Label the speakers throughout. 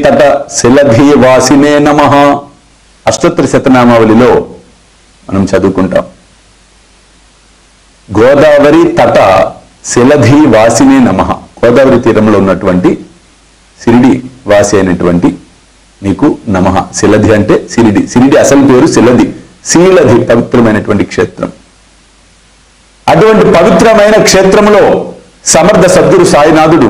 Speaker 1: తట శిలధీ వాసినే నమ అష్టోత్తర శతనామావళిలో మనం చదువుకుంటాం గోదావరి తట శిలధీ వాసినే నమ గోదావరి తీరంలో ఉన్నటువంటి సిరిడి వాసి అయినటువంటి నీకు నమ శిలధి అంటే సిరిడి సిరిడి అసలు పేరు శిలధి శీలధి పవిత్రమైనటువంటి క్షేత్రం అటువంటి పవిత్రమైన క్షేత్రంలో సమర్థ సద్గురు సాయినాథుడు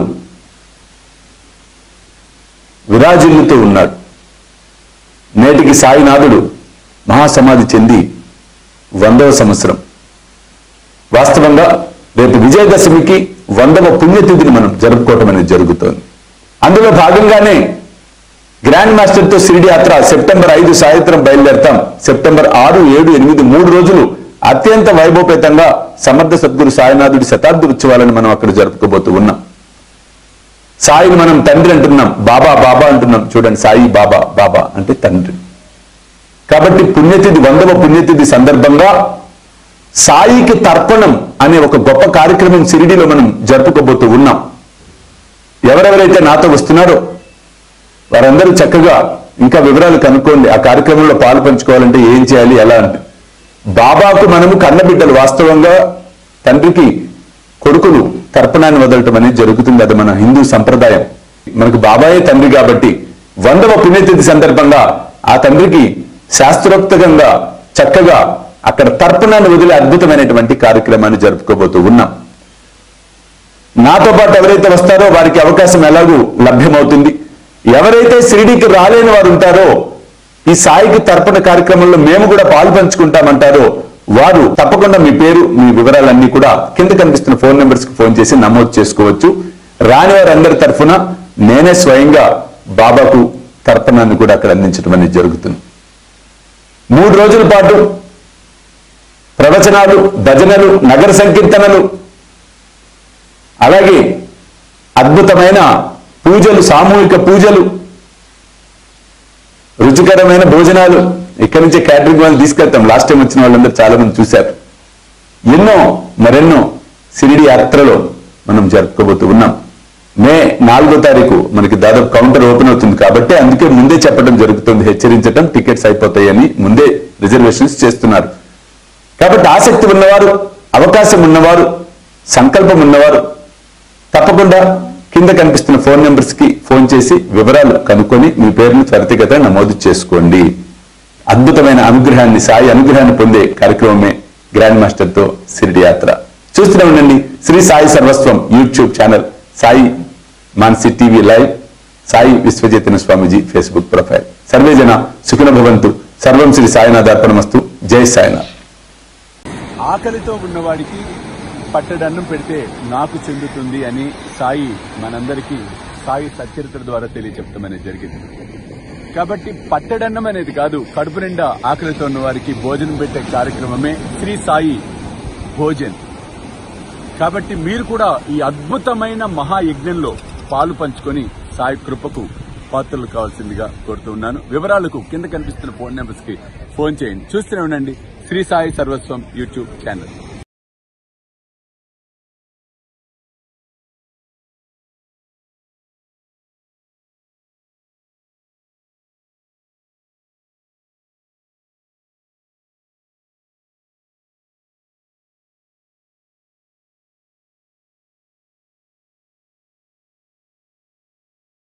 Speaker 1: విరాజిల్లుతూ ఉన్నాడు నేటికి సాయినాథుడు మహాసమాధి చెంది వందవ సంవత్సరం వాస్తవంగా రేపు విజయదశమికి వందవ పుణ్యతిథిని మనం జరుపుకోవటం అనేది జరుగుతోంది అందులో భాగంగానే గ్రాండ్ మాస్టర్ తో సిరిడి యాత్ర సెప్టెంబర్ ఐదు సాయంత్రం బయలుదేరతాం సెప్టెంబర్ ఆరు ఏడు ఎనిమిది మూడు రోజులు అత్యంత వైభవపేతంగా సమర్థ సద్గురు సాయినాథుడి శతాబ్ది ఉత్సవాలను మనం అక్కడ జరుపుకోబోతూ ఉన్నాం సాయిని మనం తండ్రి అంటున్నాం బాబా బాబా అంటున్నాం చూడండి సాయి బాబా బాబా అంటే తండ్రి కాబట్టి పుణ్యతిథి వందవ పుణ్యతిథి సందర్భంగా సాయికి తర్పణం అనే ఒక గొప్ప కార్యక్రమం సిరిడిలో మనం జరుపుకోబోతూ ఉన్నాం ఎవరెవరైతే నాతో వస్తున్నారో వారందరూ చక్కగా ఇంకా వివరాలు కనుక్కోండి ఆ కార్యక్రమంలో పాలు పంచుకోవాలంటే ఏం చేయాలి ఎలా అంటే బాబాకు మనము కన్నబిడ్డలు వాస్తవంగా తండ్రికి కొడుకులు తర్పణాన్ని వదలటం అనేది జరుగుతుంది అది మన హిందూ సంప్రదాయం మనకు బాబాయే తండ్రి కాబట్టి వందవ పుణ్యతిథి సందర్భంగా ఆ తండ్రికి శాస్త్రోక్తంగా చక్కగా అక్కడ తర్పణాన్ని వదిలే అద్భుతమైనటువంటి కార్యక్రమాన్ని జరుపుకోబోతూ ఉన్నాం నాతో పాటు ఎవరైతే వస్తారో వారికి అవకాశం ఎలాగూ లభ్యమవుతుంది ఎవరైతే షిరిడీకి రాలేని వారు ఉంటారో ఈ సాయికి తర్పణ కార్యక్రమంలో మేము కూడా పాలు పంచుకుంటామంటారో వారు తప్పకుండా మీ పేరు మీ వివరాలన్నీ కూడా కింద కనిపిస్తున్న ఫోన్ నెంబర్స్ కి ఫోన్ చేసి నమోదు చేసుకోవచ్చు రాని వారందరి తరఫున నేనే స్వయంగా బాబాకు తర్పణాన్ని కూడా అక్కడ అందించడం అనేది జరుగుతుంది మూడు రోజుల పాటు ప్రవచనాలు భజనలు నగర సంకీర్తనలు అలాగే అద్భుతమైన పూజలు సామూహిక పూజలు రుచికరమైన భోజనాలు ఇక్కడి నుంచే క్యాటరింగ్ వాళ్ళు తీసుకెళ్తాం లాస్ట్ టైం వచ్చిన వాళ్ళందరూ చాలా మంది చూశారు ఎన్నో మరెన్నో సిరిడి యాత్రలో మనం జరుపుకోబోతూ ఉన్నాం మే నాలుగో తారీఖు మనకి దాదాపు కౌంటర్ ఓపెన్ అవుతుంది కాబట్టి అందుకే ముందే చెప్పడం జరుగుతుంది హెచ్చరించడం టికెట్స్ అయిపోతాయని ముందే రిజర్వేషన్స్ చేస్తున్నారు కాబట్టి ఆసక్తి ఉన్నవారు అవకాశం ఉన్నవారు సంకల్పం ఉన్నవారు తప్పకుండా కింద కనిపిస్తున్న ఫోన్ నెంబర్స్ కి ఫోన్ చేసి వివరాలు కనుక్కొని మీ పేరును త్వరితగత నమోదు చేసుకోండి అద్భుతమైన అనుగ్రహాన్ని సాయి అనుగ్రహాన్ని పొందే కార్యక్రమమే గ్రాండ్ మాస్టర్ తో సిరిడి యాత్ర చూస్తూనే ఉండండి Shri Sai Sarvaswam YouTube channel Sai Mansi TV live Sai Vishwachaitanya Swamiji Facebook profile సర్వే జన సుఖిన భవంతు సర్వం శ్రీ సాయినాథ్ అర్పణమస్తు జై సాయినాథ్
Speaker 2: ఆకలితో ఉన్నవాడికి పట్టడన్నం పెడితే నాకు చెందుతుంది అని సాయి మనందరికీ సాయి సచరిత్ర ద్వారా తెలియచెప్తామనేది జరిగింది కాబట్టి పట్టడన్నం అనేది కాదు కడుపు నిండా ఆకలితో ఉన్న వారికి భోజనం పెట్టే కార్యక్రమమే శ్రీ సాయి భోజన్ కాబట్టి మీరు కూడా ఈ అద్భుతమైన మహాయజ్ఞంలో పాలు పంచుకొని సాయి కృపకు పాత్రలు కావాల్సిందిగా కోరుతున్నాను వివరాలకు కింద కనిపిస్తున్న ఫోన్ నెంబర్స్ కి ఫోన్ చేయండి చూస్తూనే ఉండండి శ్రీ సాయి సర్వస్వం యూట్యూబ్ ఛానల్